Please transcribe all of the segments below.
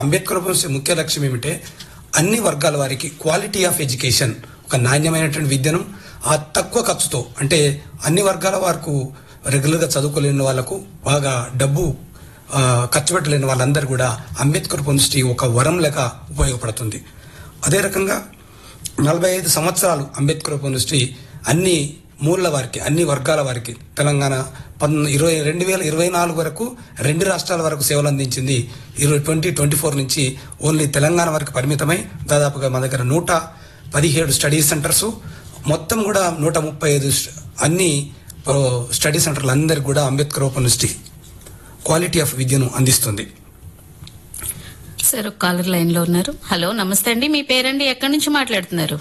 Ambedkar university ముఖ్య లక్ష్యం ఏమిటంటే అన్ని వర్గాల వారికి క్వాలిటీ ఆఫ్ ఎడ్యుకేషన్ ఒక నాణ్యమైనటువంటి విద్యను ఆ తక్కువ ఖర్చుతో అంటే అన్ని వర్గాల వారికి రెగ్యులర్గా చదువుకోలేని వాళ్ళకు బాగా డబ్బు ఆ, ఖర్చు పెట్టలేని వాళ్ళందరూ కూడా అంబేద్కర్ యూనివర్సిటీ ఒక వరం లెక్క ఉపయోగపడుతుంది అదే రకంగా నలభై ఐదు సంవత్సరాలు అంబేద్కర్ యూనివర్సిటీ అన్ని మూల వారికి అన్ని వర్గాల వారికి తెలంగాణ పన్ ఇరవై రెండు వేల ఇరవై నాలుగు వరకు రెండు రాష్ట్రాల వరకు సేవలు అందించింది ఇరవై ట్వంటీ ట్వంటీ ఫోర్ నుంచి ఓన్లీ తెలంగాణ వరకు పరిమితమై దాదాపుగా మా దగ్గర నూట పదిహేడు స్టడీ సెంటర్స్ మొత్తం కూడా నూట ముప్పై ఐదు స్ట్- అన్ని ఓ, స్టడీ సెంటర్లు అందరికి కూడా అంబేద్కర్ యూనివర్సిటీ క్వాలిటీ ఆఫ్ విద్యను అందిస్తుంది సార్ ఒక కాలర్ లైన్ లో ఉన్నారు హలో నమస్తే అండి మీ పేరండి ఎక్కడి నుంచి మాట్లాడుతున్నారు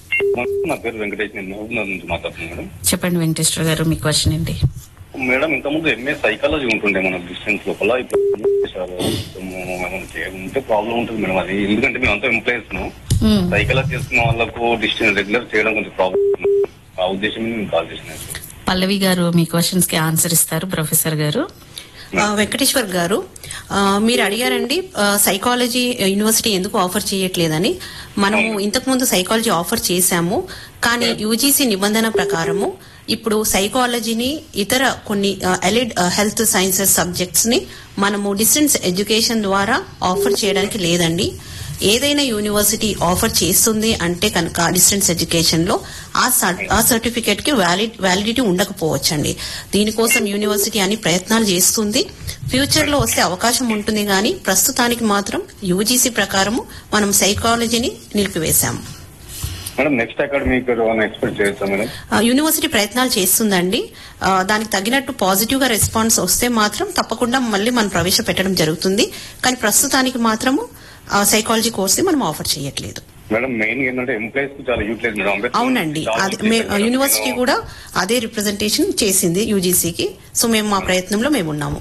నా పేరు వెంకటేష్ నేను మహబూబ్నగర్ నుంచి మాట్లాడుతున్నాను మేడం చెప్పండి వెంకటేశ్వర గారు మీ క్వశ్చన్ ఏంటి మేడం ఇంతకుముందు ఎంఏ సైకాలజీ ఉంటుండే మన డిస్టెన్స్ లోపల ఇప్పుడు చేశారు. కొంచెము మనకి ఉంటే ప్రాబ్లం ఉంటుంది మేడం అది ఎందుకంటే మేము అంతా ఎంప్లాయీస్ మ్మ్. సైకాలజీ చేసుకున్న వాళ్ళకు డిస్టెన్స్ రెగ్యులర్ చేయడం కొంచెం ప్రాబ్లం ఆ ఉద్దేశం మీద మేము కాల్ చేసినాను పల్లవి గారు మీ క్వశ్చన్స్ కి ఆన్సర్ ఇస్తారు ప్రొఫెసర్ గారు ఆ, వెంకటేశ్వర్ గారు ఆ, మీరు అడిగారండి ఆ, సైకాలజీ యూనివర్సిటీ ఎందుకు ఆఫర్ చేయట్లేదని మనము ఇంతకుముందు సైకాలజీ ఆఫర్ చేశాము కానీ యూజీసీ నిబంధన ప్రకారము ఇప్పుడు సైకాలజీని ఇతర కొన్ని ఎలిడ్ హెల్త్ సైన్సెస్ సబ్జెక్ట్స్ ని మనము డిస్టెన్స్ ఎడ్యుకేషన్ ద్వారా ఆఫర్ చేయడానికి లేదండి ఏదైనా యూనివర్సిటీ ఆఫర్ చేస్తుంది అంటే కనుక డిస్టెన్స్ ఎడ్యుకేషన్ లో ఆ సర్- ఆ సర్టిఫికేట్ కి వ్యాలిడ్ వ్యాలిడిటీ ఉండకపోవచ్చండి దీనికోసం యూనివర్సిటీ అని ప్రయత్నాలు చేస్తుంది ఫ్యూచర్ లో వస్తే అవకాశం ఉంటుంది కానీ ప్రస్తుతానికి మాత్రం యూజీసీ ప్రకారము మనం సైకాలజీని నిలిపివేశాము మేడం నెక్స్ట్ అకాడమిక్ ఎక్స్పెక్ట్ చేయొచ్చా మేడం ఆ, యూనివర్సిటీ ప్రయత్నాలు చేస్తుందండి ఆ, దానికి తగినట్టు పాజిటివ్ గా రెస్పాన్స్ వస్తే మాత్రం తప్పకుండా మళ్ళీ మనం ప్రవేశపెట్టడం జరుగుతుంది కానీ ప్రస్తుతానికి మాత్రము ఆ, సైకాలజీ కోర్స్ ని మనం ఆఫర్ చేయట్లేదు మేడం మెయిన్ ఏంటంటే ఎంప్లాయీస్ కు చాలా యూటిలైజ్ మేడం అంబేద్కర్ అవునండి చాలా అది utilize మే- మేడం. యూనివర్సిటీ నేను- కూడా అదే రిప్రజెంటేషన్ చేసింది యూజీసీకి సో మేము మా ప్రయత్నంలో మేము ఉన్నాము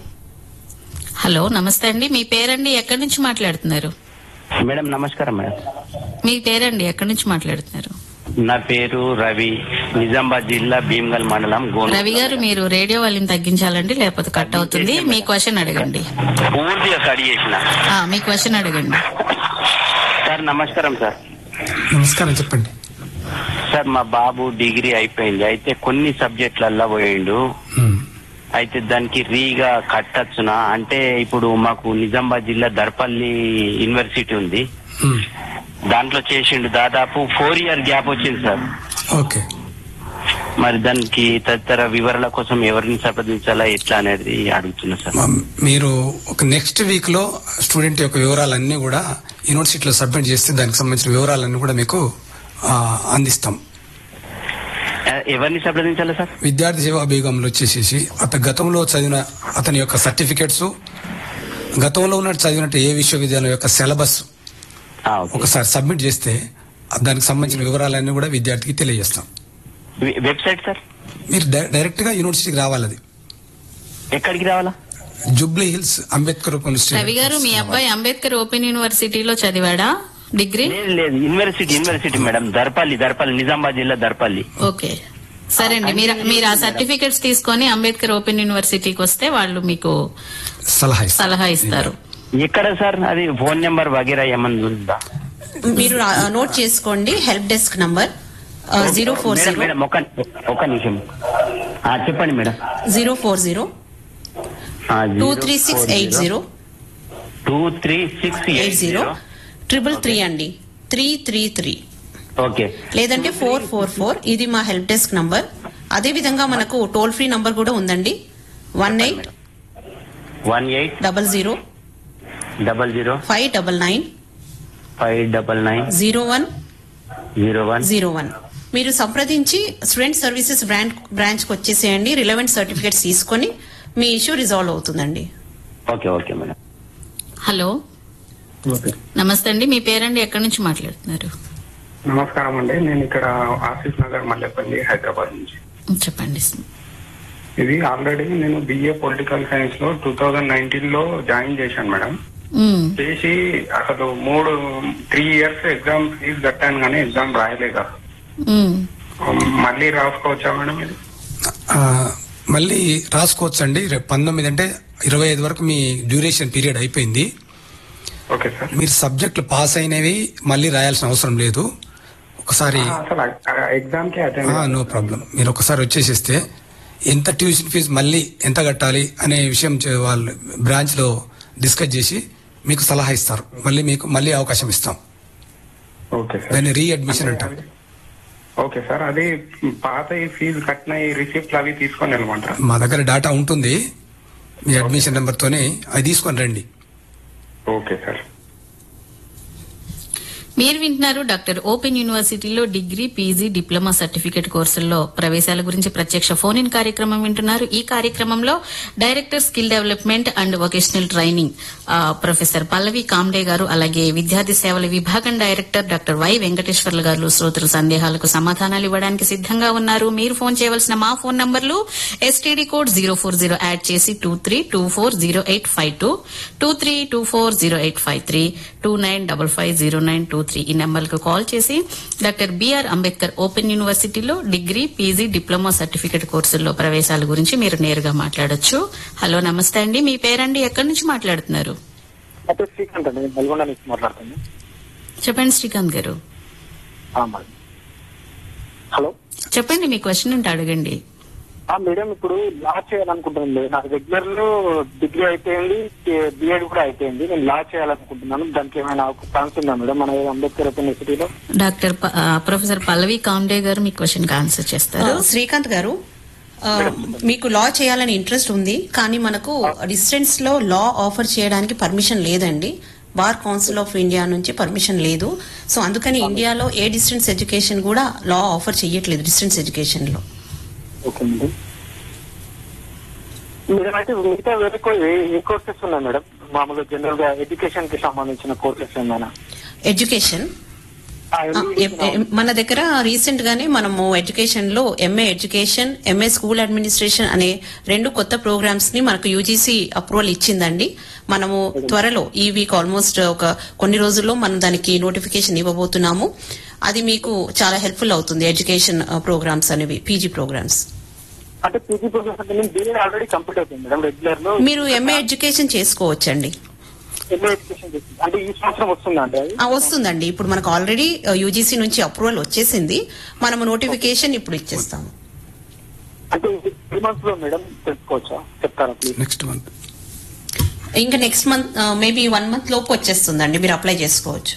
హలో నమస్తే అండి మీ పేరండి ఎక్కడి నుంచి మాట్లాడుతున్నారు మేడం నమస్కారం మేడం మీ పేరండి ఎక్కడి నుంచి మాట్లాడుతున్నారు నా పేరు రవి నిజామాబాద్ జిల్లా భీమ్గల్ మండలం గోన్ రవి గారు మీరు రేడియో వాళ్ళని తగ్గించాలండి లేకపోతే కట్ అవుతుంది మీ క్వశ్చన్ అడగండి పూర్తిగా స్టడీ చేసిన ఆ, మీ క్వశ్చన్ అడగండి సార్ నమస్కారం సార్ నమస్కారం చెప్పండి సార్ మా బాబు డిగ్రీ అయిపోయింది అయితే కొన్ని సబ్జెక్టులల్లో పోయిండు మ్మ్. అయితే దానికి రీగా కట్టచ్చునా అంటే ఇప్పుడు మాకు నిజామాబాద్ జిల్లా దర్పల్లి యూనివర్సిటీ ఉంది మ్మ్. దాంట్లో చేసిండు దాదాపు ఫోర్ ఇయర్ గ్యాప్ వచ్చింది సార్ ఓకే మరి దానికి తదితర వివరాల కోసం ఎవరిని సంప్రదించాలా ఎట్లా అనేది అడుగుతున్నా సార్ మ- మీరు ఒక నెక్స్ట్ వీక్ లో స్టూడెంట్ యొక్క వివరాలన్నీ కూడా యూనివర్సిటీలో సబ్మిట్ చేస్తే దానికి సంబంధించిన వివరాలన్నీ కూడా మీకు ఆ, అందిస్తాం ఎ- ఎవరిని సంప్రదించాలా సార్ విద్యార్థి సేవా బీగంలో వచ్చేసేసి అతను గతంలో చదివిన అతని యొక్క సర్టిఫికెట్స్ గతంలో ఉన్నట్టు చదివినట్టు ఏ విశ్వవిద్యాలయం యొక్క సిలబస్ ఆ, ఓకే. ఒకసారి సబ్మిట్ చేస్తే దానికి సంబంధించిన వివరాలన్నీ కూడా విద్యార్థికి తెలియజేస్తాం వె- వెబ్సైట్ సార్ మీరు డై- డైరెక్ట్ గా యూనివర్సిటీకి రావాలి అది ఎక్కడికి రావాలా జూబ్లీ హిల్స్ అంబేద్కర్ యూనివర్సిటీ రవి గారు మీ అబ్బాయి అంబేద్కర్ ఓపెన్ యూనివర్సిటీలో చదివాడా డిగ్రీ లేదు లేదు university university madam Darpalli Darpalli Nizamabad జిల్లా దర్పల్లి ఓకే సరే అండి మీరు మీరు ఆ సర్టిఫికెట్స్ తీసుకొని అంబేద్కర్ ఓపెన్ యూనివర్సిటీకి వస్తే వాళ్ళు మీకు సలహా ఇస్తారు. సలహా ఇస్తారు ఎక్కడ సార్ అది ఫోన్ నెంబర్ వగేరా ఏమన్నా ఉందా మీరు రా- నోట్ చేసుకోండి help desk number zero four madam, zero madam ఒక ఒక నిమిషం ఆ, చెప్పండి madam zero four zero two three six eight zero two three six eight zero triple three అండి త్రీ త్రీ త్రీ ఓకే లేదంటే ఫోర్ ఫోర్ ఫోర్ ఇది మా help desk number అదే విధంగా మనకు టోల్ ఫ్రీ నంబర్ కూడా ఉందండి one eight one eight double zero double zero five double nine five double nine zero one zero one zero one మీరు సంప్రదించి స్టూడెంట్ సర్వీసెస్ బ్రాంచ్ బ్రాంచ్ కి వచ్చేసేయండి రిలవెంట్ సర్టిఫికేట్స్ తీసుకొని మీ ఇష్యూ రిజాల్వ్ అవుతుందండి okay okay madam hello నమస్తే అండి మీ పేరండి ఎక్కడి నుంచి మాట్లాడుతున్నారు నమస్కారం అండి నేను ఇక్కడ ఆసిఫ్ నగర్ మల్లెపల్లి హైదరాబాద్ నుంచి చెప్పండి ఇది ఆల్రెడీ నేను బిఏ పొలిటికల్ సైన్స్ లో టూ థౌజండ్ నైన్టీన్ లో జాయిన్ చేశాను మేడం ఉమ్, చేసి అసలు మూడు త్రీ ఇయర్స్ ఎగ్జామ్ ఫీజు కట్టాను కానీ ఎగ్జామ్ రాయలేదు అసలు. ఉమ్. మళ్ళీ రాసుకోవచ్చా మేడం ఇది ఆ, మళ్ళీ రాసుకోవచ్చండి రేపు పంతొమ్మిది అంటే ఇరవై ఐదు వరకు మీ డ్యూరేషన్ పీరియడ్ అయిపోయింది ఓకే సార్ మీరు సబ్జెక్టులు పాస్ అయినవి మళ్ళీ రాయాల్సిన అవసరం లేదు ఒకసారి ఆ, అసలు ఎగ్జామ్ కి అటెండ్ నో ప్రాబ్లం మీరు ఒకసారి వచ్చేసేస్తే ఎంత ట్యూషన్ ఫీజు మళ్ళీ ఎంత కట్టాలి అనే విషయం చే- వాళ్ళు బ్రాంచ్ లో డిస్కస్ చేసి మీకు సలహా ఇస్తారు మళ్ళీ మీకు మళ్ళీ అవకాశం ఇస్తాం ఓకే సార్ దాన్ని రీఅడ్మిషన్ అంటారు ఓకే సార్ అది పాత ఈ ఫీజు కట్టిన ఈ రిసిప్ట్లు అవి తీసుకొని వెళ్ళమంటారా మా దగ్గర డేటా ఉంటుంది మీ అడ్మిషన్ నెంబర్తోనే అది తీసుకొని రండి ఓకే సార్ మీరు వింటున్నారు డాక్టర్ ఓపెన్ యూనివర్సిటీలో డిగ్రీ పీజీ డిప్లొమా సర్టిఫికేట్ కోర్సుల్లో ప్రవేశాల గురించి ప్రత్యక్ష ఫోన్ ఇన్ కార్యక్రమం వింటున్నారు ఈ కార్యక్రమంలో director skill development and vocational training ఆ, ప్రొఫెసర్ పల్లవి కామ్డే గారు అలాగే విద్యార్థి సేవల విభాగం డైరెక్టర్ డాక్టర్ వై వెంకటేశ్వర్లు గారు శ్రోతల సందేహాలకు సమాధానాలు ఇవ్వడానికి సిద్ధంగా ఉన్నారు మీరు ఫోన్ చేయవలసిన మా ఫోన్ నంబర్లు STD code zero four zero add చేసి two three two four zero eight five two two three two four zero eight five three two nine double five zero nine two three ఈ నెంబర్కు call చేసి doctor BR Ambedkar open యూనివర్సిటీలో degree PG diploma certificate కోర్సుల్లో ప్రవేశాల గురించి మీరు నేరుగా మాట్లాడొచ్చు హలో నమస్తే అండి మీ పేరండి ఎక్కడి నుంచి మాట్లాడుతున్నారు నా పేరు శ్రీకాంత్ అండి నేను నల్గొండ నుంచి మాట్లాడుతున్నాను చెప్పండి శ్రీకాంత్ గారు ఆ, మేడం హలో చెప్పండి మీ క్వశ్చన్ ఉంటే అడగండి ఆ మేడం ఇప్పుడు లా చేయాలనుకుంటున్నాను నాకు రెగ్యులర్ లో డిగ్రీ అయిపోయింది బిఎడ్ కూడా అయిపోయింది నేను లా చేయాలనుకుంటున్నాను దానికి ఏమైనా ఛాన్స్ ఉందా మేడం మన అంబేద్కర్ యూనివర్సిటీలో డాక్టర్ ప- ఆ, ప్రొఫెసర్ పల్లవి కామ్డే గారు మీ క్వశ్చన్ కి ఆన్సర్ చేస్తారు ఆ, శ్రీకాంత్ గారు ఆ, మీకు లా చేయాలని ఇంట్రెస్ట్ ఉంది కానీ మనకు డిస్టెన్స్ లో లా ఆఫర్ చేయడానికి పర్మిషన్ లేదండి బార్ కౌన్సిల్ ఆఫ్ ఇండియా నుంచి పర్మిషన్ లేదు సో అందుకని ఇండియాలో ఏ డిస్టెన్స్ ఎడ్యుకేషన్ కూడా లా ఆఫర్ చేయట్లేదు డిస్టెన్స్ ఎడ్యుకేషన్ లో ఓకే మేడం మేడం అయితే మిగతా వేరే కో- ఏ- ఏ కోర్సెస్ ఉన్నాయి మేడం మామూలుగా జనరల్ గా ఎడ్యుకేషన్ కి సంబంధించిన కోర్సెస్ ఏమైనా ఎడ్యుకేషన్ ఆ, ఆ, ఎం- ఎం- మన దగ్గర రీసెంట్ గానే మనము ఎడ్యుకేషన్ లో MA education MA school administration అనే రెండు కొత్త ప్రోగ్రామ్స్ ని మనకు యూజీసీ అప్రూవల్ ఇచ్చిందండి మనము త్వరలో ఈ వీక్ ఆల్మోస్ట్ ఒక కొన్ని రోజుల్లో మనం దానికి నోటిఫికేషన్ ఇవ్వబోతున్నాము అది మీకు చాలా హెల్ప్ఫుల్ అవుతుంది ఎడ్యుకేషన్ ప్రోగ్రామ్స్ అనేవి పీజీ ప్రోగ్రామ్స్ అంటే పీజీ ప్రోగ్రెస్ అంటే నేను బిఎడ్ ఆల్రెడీ కంప్లీట్ అయిపోయింది మేడం రెగ్యులర్ లో మీరు ఎంఏ ఎడ్యుకేషన్ చేసుకోవచ్చండి ఎంఏ ఎడ్యుకేషన్ చేసింది అంటే ఈ సంవత్సరం వస్తుందా అండి అది ఆ, వస్తుందండి ఇప్పుడు మనకు ఆల్రెడీ యూజీసీ నుంచి అప్రూవల్ వచ్చేసింది మనము నోటిఫికేషన్ ఇప్పుడు ఇచ్చేస్తాము అంటే త్రీ మంత్స్ లో మేడం తెలుసుకోవచ్చా చెప్తారా ప్లీజ్ నెక్స్ట్ మంత్ ఇంకా next month maybe one month లోపు వచ్చేస్తుందండి మీరు అప్లై చేసుకోవచ్చు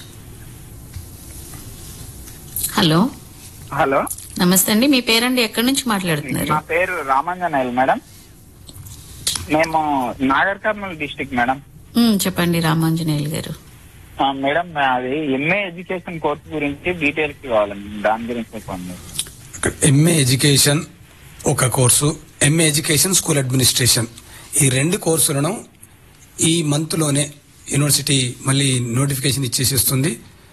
హలో హలో నమస్తే అండి మీ పేరండి ఎక్కడి నుంచి మాట్లాడుతున్నారు నా పేరు రామాంజనేయులు మేడం మేము Nagar Kurnool district madam um, చెప్పండి రామాంజనేయులు గారు ఆ, మేడం అది ఎంఏ ఎడ్యుకేషన్ కోర్స్ గురించి డీటెయిల్స్ కావాలి మేడం. దాని గురించి చెప్పండి ఎంఏ ఎడ్యుకేషన్ ఒక course MA education school administration ఈ రెండు కోర్సులను ఈ మంత్లోనే యూనివర్సిటీ మళ్ళీ నోటిఫికేషన్ ఇచ్చేసేస్తుంది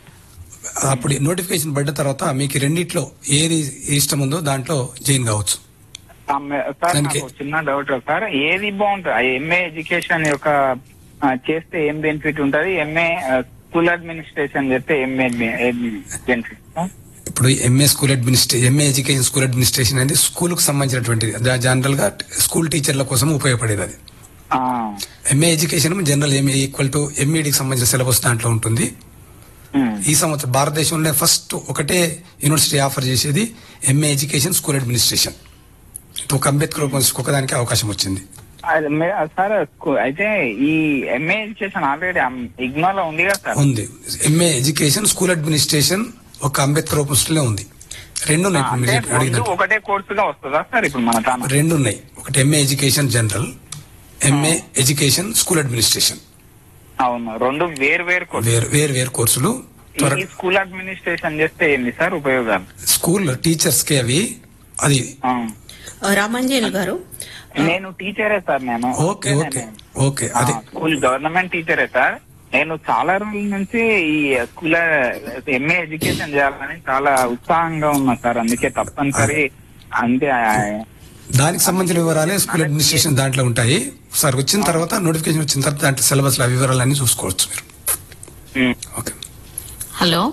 అప్పుడు నోటిఫికేషన్ పడ్డ తర్వాత మీకు ఈ రెండిట్లో ఏది ఇష్టం ఉందో దాంట్లో జాయిన్ కావచ్చు ఆ, మే- సార్ దానికి- నాకు చిన్న డౌట్ సార్ ఏది బాగుంటుంది ఎంఏ ఎడ్యుకేషన్ యొక్క ఆ, చేస్తే ఏం బెనిఫిట్ ఉంటది ఎంఏ స్కూల్ అడ్మినిస్ట్రేషన్ చేస్తే ఏం బెనిఫిట్ ఇప్పుడు MA school administration MA education school administration అనేది స్కూల్కు సంబంధించినటువంటిది జా- జనరల్ గా స్కూల్ టీచర్ల కోసం ఉపయోగపడేది అది MA education general MA equal to ఎంఈడికి సంబంధించిన సిలబస్ దాంట్లో ఉంటుంది ఈ సంవత్సరం భారతదేశంలో ఫస్ట్ ఒకటే యూనివర్సిటీ ఆఫర్ చేసేది ఎంఏ ఎడ్యుకేషన్ స్కూల్ అడ్మినిస్ట్రేషన్ ఒక అంబేద్కర్ ఒకదానికి అవకాశం వచ్చింది అది మే- సార్ స్కూ- అయితే ఈ ఎంఏ ఎడ్యుకేషన్ ఆల్రెడీ ఇగ్నోలో ఉంది కదా సార్ ఉంది ఎంఏ ఎడ్యుకేషన్ స్కూల్ అడ్మినిస్ట్రేషన్ ఒక అంబేద్కర్ లో ఉంది రెండు ఉన్నాయి ఇప్పుడు అంటే మీరు రెండు అడిగినట్టు ఒకటే కోర్సుగా వస్తుందా సార్ ఇప్పుడు మన తాను రెండు ఉన్నాయి ఒకటి MA education general MA education school administration అవును రెండు వేరు వేరు కోర్సు వేరు వేరు వేరు కోర్సులు త్వర ఈ స్కూల్ అడ్మినిస్ట్రేషన్ చేస్తే ఏంది సార్ ఉపయోగాలు స్కూల్ టీచర్స్ కి అవి అది ఆ. రామాంజనేయులు గారు నేను టీచరే సార్ నేను ఓకే ఓకే ఓకే ఆ, అది స్కూల్ గవర్నమెంట్ టీచరే సార్ నేను చాలా రోజుల నుంచి ఈ స్కూల్ ఎంఏ ఎడ్యుకేషన్ చేయాలని చాలా ఉత్సాహంగా ఉన్నా సార్ అందుకే తప్పనిసరి అంతే ఆ, దానికి సంబంధించిన వివరాలే స్కూల్ అడ్మినిస్ట్రేషన్ దాంట్లో ఉంటాయి సార్ వచ్చిన తర్వాత నోటిఫికేషన్ వచ్చిన తర్వాత దాంట్లో సిలబస్ లో వివరాలన్నీ చూసుకోవచ్చు మీరు ఉమ్. ఓకే హలో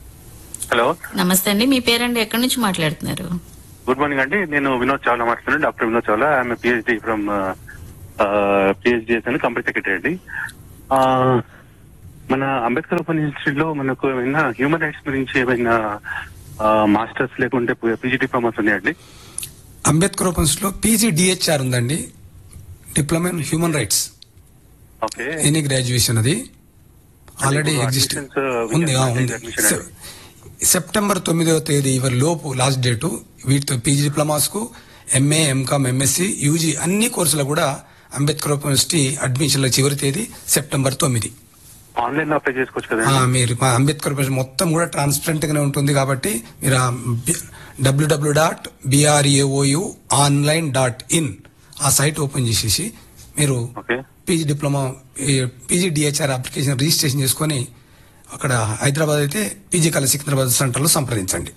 హలో నమస్తే అండి మీ పేరండి ఎక్కడి నుంచి మాట్లాడుతున్నారు గుడ్ మార్నింగ్ అండి నేను వినోద్ చావ్లా మాట్లాడుతున్నాను doctor Vinod Chawla I'm PhD from PhD అని కంపెనీ సెక్రటరీ అండి ఆ, మన అంబేద్కర్ ఓపెన్ ఇన్స్టిట్యూట్ లో మనకు ఏమైనా హ్యూమన్ రైట్స్ గురించి ఏమైనా మాస్టర్స్ లేకుంటే పీజీ డిప్లొమాస్ ఉన్నాయండి అంబేద్కర్ ఓపెన్స్ లో పీజీ డిహెచ్ఆర్ ఉందండి diploma in human rights okay any graduation అది ఆల్రెడీ ఇప్పుడు ఎగ్జిస్ట్ admissions, uh, ఉంది ఆ, ఉంది admission సె- సెప్టెంబర్ తొమ్మిదవ తేదీ ఇవరి లోపు లాస్ట్ డేటు వీటితో పీజీ డిప్లొమాస్ కు ఎంఏ ఎంకామ్ ఎంఎస్సి యూజీ అన్ని కోర్సులు కూడా అంబేద్కర్ ఓపెన్ యూనివర్సిటీ అడ్మిషన్ల చివరి తేదీ సెప్టెంబర్ తొమ్మిది ఆన్లైన్ లో అప్లై చేసుకోవచ్చు ఆ, కదండి మీరు మా అంబేద్కర్ ఓపెన్ మొత్తం కూడా ట్రాన్స్పరెంట్ గానే ఉంటుంది కాబట్టి మీరు WW dot BRAOU online dot in ఆ సైట్ ఓపెన్ చేసేసి మీరు okay PG diploma PG DHR application registration చేసుకొని అక్కడ హైదరాబాద్ అయితే పీజీ కళ సికింద్రాబాద్ సెంటర్లో సంప్రదించండి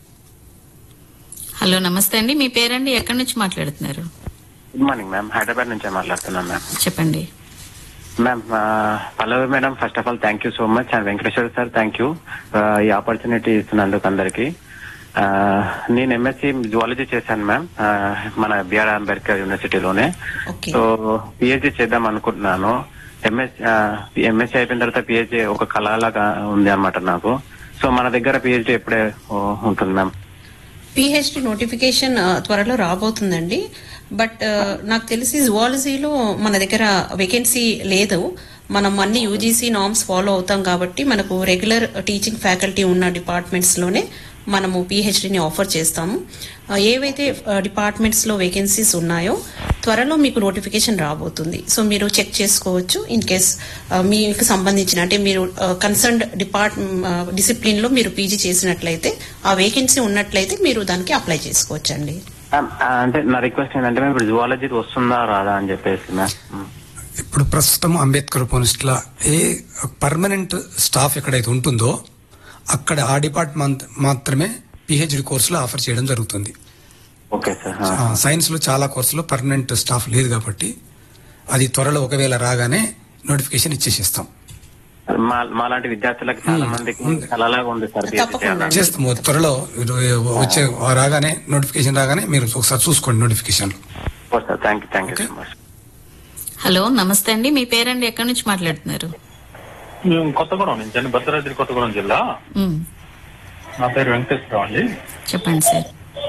హలో నమస్తే అండి మీ పేరండి ఎక్కడి నుంచి మాట్లాడుతున్నారు గుడ్ మార్నింగ్ మ్యామ్ హైదరాబాద్ నుంచే మాట్లాడుతున్నాను మ్యామ్ చెప్పండి మ్యామ్ ఆ, Pallavi madam first of all thank you so much and Venkateswara sir thank you ఈ ఆపర్చునిటీ ఇస్తున్నందుకు అందరికి ఆ, నేను ఎంఎస్సి జువాలజీ చేశాను మ్యామ్ ఆ, మన బిఆర్ అంబేద్కర్ యూనివర్సిటీలోనే ఓకే సో పిహెచ్డి చేద్దాం అనుకుంటున్నాను ఎంఎస్ ఎంఎస్సి అయిపోయిన తర్వాత పిహెచ్డి ఒక కళలాగా ఉంది అనమాట నాకు సో మన దగ్గర పిహెచ్డి ఎప్పుడే ఓ, ఉంటుంది మ్యామ్ పిహెచ్డి నోటిఫికేషన్ ఆ, త్వరలో రాబోతుందండి బట్ ఆ, నాకు తెలిసి జువాలజీలో మన దగ్గర వేకెన్సీ లేదు మనం అన్ని యూజీసీ నామ్స్ ఫాలో అవుతాం కాబట్టి మనకు రెగ్యులర్ టీచింగ్ ఫ్యాకల్టీ ఉన్న డిపార్ట్మెంట్స్ లోనే మనము పిహెచ్డిని ఆఫర్ చేస్తాము ఆ, ఏవైతే డిపార్ట్మెంట్స్ లో వేకెన్సీస్ ఉన్నాయో త్వరలో మీకు నోటిఫికేషన్ రాబోతుంది సో మీరు చెక్ చేసుకోవచ్చు ఇన్ కేస్ మీకు సంబంధించిన అంటే మీరు కన్సర్న్డ్ డిపార్ట్ డిసిప్లిన్ లో మీరు పీజీ చేసినట్లయితే ఆ వేకెన్సీ ఉన్నట్లయితే మీరు దానికి అప్లై చేసుకోవచ్చండి మ్యామ్, ఆ, అంటే నా రిక్వెస్ట్ ఏంటంటే మ్యామ్ ఇప్పుడు జువాలజీ వస్తుందా రాదా అని చెప్పేసి మ్యామ్ మ్. ఇప్పుడు ప్రస్తుతం అంబేద్కర్ యూనివర్సిటీలో ఏ పర్మనెంట్ స్టాఫ్ ఎక్కడైతే ఉంటుందో అక్కడ ఆ డిపార్ట్మెంట్ మాత్రమే పిహెచ్డి కోర్సులు ఆఫర్ చేయడం జరుగుతుంది ఓకే సార్ ఆ, సైన్స్ లో చాలా కోర్సులో పర్మనెంట్ స్టాఫ్ లేదు కాబట్టి అది త్వరలో ఒకవేళ రాగానే నోటిఫికేషన్ ఇచ్చేసిస్తాం మా మాలాంటి విద్యార్థులకు చాలా మందికి ఉంది. అలాగే ఉంది సార్ PhD తప్పకుండా. చేయాలని. చేస్తాము త్వరలో వచ్చే రాగానే నోటిఫికేషన్ రాగానే మీరు ఒకసారి చూసుకోండి notification okay sir thank you thank you okay. So much hello నమస్తే అండి మీ పేరండి ఎక్కడి నుంచి మాట్లాడుతున్నారు మేము కొత్తగూడెం నుంచి అండి భద్రాద్రి కొత్తగూడెం జిల్లా ఉమ్, నా పేరు వెంకటేశ్వరరావు అండి చెప్పండి సార్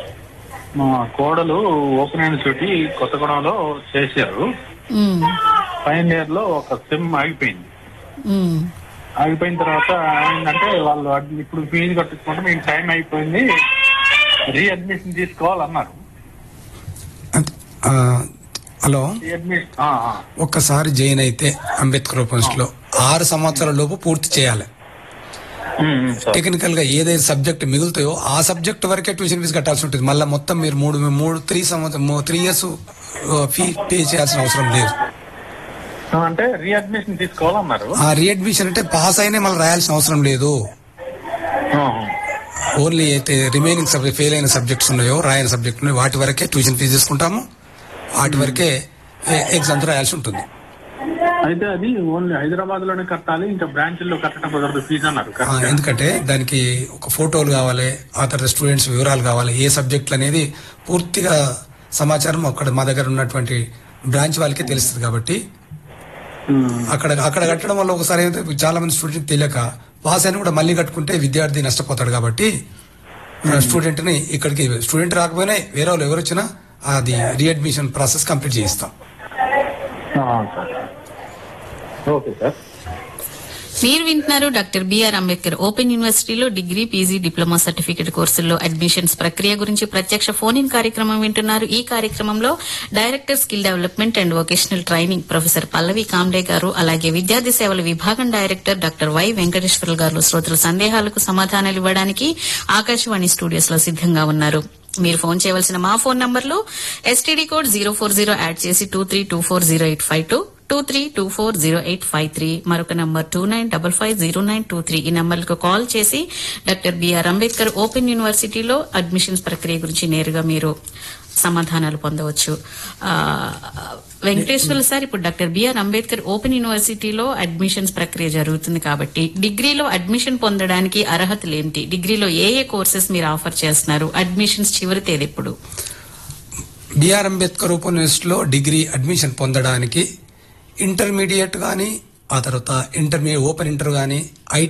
మా కోడలు ఓపెన్ యూనివర్సిటీ కొత్తగూడెంలో చేశారు ఉమ్, ఫైనల్ ఇయర్ లో ఒక సెమ్ ఆగిపోయింది ఉమ్, ఆగిపోయిన తర్వాత ఏంటంటే వాళ్ళు అడ్- ఇప్పుడు ఫీజు కట్టించుకుంటే మీకు టైం అయిపోయింది రీఅడ్మిషన్ తీసుకోవాలన్నారు అంతే. ఆ, హలో రీఅడ్మిషన్ ఒక్కసారి జైన్ అయితే అంబేద్కర్ యూనివర్సిటీ లో ఆరు సంవత్సరాల లోపు పూర్తి చేయాలి టెక్నికల్ గా ఏదైతే సబ్జెక్ట్ మిగులుతాయో ఆ సబ్జెక్ట్ వరకే ట్యూషన్ ఫీజు కట్టాల్సి ఉంటుంది మళ్ళీ మొత్తం మీరు మూడు మూడు త్రీ సంవత్సరం త్రీ ఇయర్స్ ఫీ పే చేయాల్సిన అవసరం లేదు అంటే రీఅడ్మిషన్ తీసుకోవాలన్నారు ఆ రీఅడ్మిషన్ అంటే పాస్ అయినా మళ్ళీ రాయాల్సిన అవసరం లేదు ఓన్లీ అయితే రిమైనింగ్ సబ్జెక్ట్ ఫెయిల్ అయిన సబ్జెక్ట్స్ ఉన్నాయో రాయని సబ్జెక్ట్ ఉన్నాయో వాటి వరకే ట్యూషన్ ఫీజు తీసుకుంటాము వాటి వరకే ఎగ్జామ్స్ రాయాల్సి ఉంటుంది అయితే అది ఓన్లీ హైదరాబాద్ లోనే కట్టాలి ఇంకా బ్రాంచ్ల్లో కట్టడం కుదరదు ఫీజు అన్నారు ఆ, కరెక్ట్ ఎందుకంటే దానికి ఒక ఫోటోలు కావాలి ఆ తర్వాత స్టూడెంట్స్ వివరాలు కావాలి ఏ సబ్జెక్టులు అనేది పూర్తిగా సమాచారం అక్కడ మా దగ్గర ఉన్నటువంటి బ్రాంచ్ వాళ్ళకే తెలుస్తుంది కాబట్టి అక్కడ అక్కడ కట్టడం వల్ల ఒకసారి ఏమైతే చాలా మంది స్టూడెంట్ తెలియక పాస్ అయినా కూడా మళ్ళీ కట్టుకుంటే విద్యార్థి నష్టపోతాడు కాబట్టి స్టూడెంట్ ని ఇక్కడికి స్టూడెంట్ రాకపోయినా వేరే వాళ్ళు ఎవరు వచ్చినా అది రీఅడ్మిషన్ ప్రాసెస్ కంప్లీట్ చేయిస్తాం ఓకే సార్ మీరు వింటున్నారు డాక్టర్ బిఆర్ అంబేద్కర్ ఓపెన్ యూనివర్సిటీలో డిగ్రీ పీజీ డిప్లొమా సర్టిఫికేట్ కోర్సుల్లో అడ్మిషన్స్ ప్రక్రియ గురించి ప్రత్యక్ష ఫోన్ ఇన్ కార్యక్రమం వింటున్నారు ఈ కార్యక్రమంలో director skill development and vocational training professor Pallavi Kamde గారు అలాగే విద్యార్థి సేవల విభాగం డైరెక్టర్ డాక్టర్ వై వెంకటేశ్వర గారు శ్రోతల సందేహాలకు సమాధానాలు ఇవ్వడానికి ఆకాశవాణి స్టూడియోస్ లో సిద్దంగా ఉన్నారు మీరు ఫోన్ చేయవలసిన మా ఫోన్ నంబర్లు STD code zero four zero add చేసి two three two four zero eight five two two three two four zero eight five three మరొక number two nine double five zero nine two three ఈ నంబర్లకు call చేసి doctor BR Ambedkar open యూనివర్సిటీలో admissions ప్రక్రియ గురించి నేరుగా మీరు సమాధానాలు పొందవచ్చు ఆ, వెంకటేశ్వర్లు సార్ ఇప్పుడు డాక్టర్ బిఆర్ అంబేద్కర్ ఓపెన్ యూనివర్సిటీలో అడ్మిషన్స్ ప్రక్రియ జరుగుతుంది కాబట్టి డిగ్రీలో అడ్మిషన్ పొందడానికి అర్హతలు ఏమిటి డిగ్రీలో ఏ ఏ కోర్సెస్ మీరు ఆఫర్ చేస్తున్నారు అడ్మిషన్స్ చివరి తేదీ ఎప్పుడు బిఆర్ అంబేద్కర్ ఓపెన్ యూనివర్సిటీలో డిగ్రీ అడ్మిషన్ పొందడానికి ఇంటర్మీడియట్ కానీ ఆ తర్వాత ఇంటర్మీడియట్ ఓపెన్ ఇంటర్ కానీ